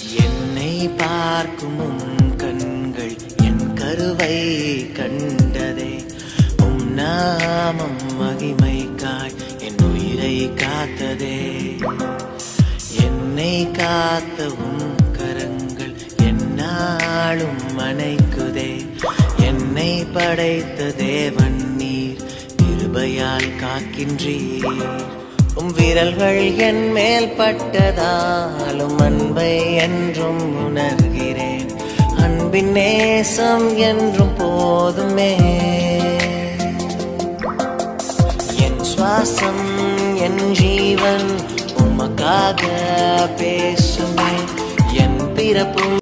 என்னை பார்க்கும் உம் கண்கள் என் கருவை கண்டதே உம் நாமம் மகிமைக்காய் என் உயிரை காத்ததே என்னை காத்த உம் கரங்கள் என்னாலும் அணைக்குதே என்னை படைத்த தேவன் நீர் கிருபையால் காக்கின்றீர் உம் விரல்கள் என் மேல் பட்டதாலும் அன்பை என்றும் உணர்கிறேன் அன்பின் நேசம் என்றும் போதுமே என் சுவாசம் என் ஜீவன் உமக்காக பேசுமே என் பிறப்பும்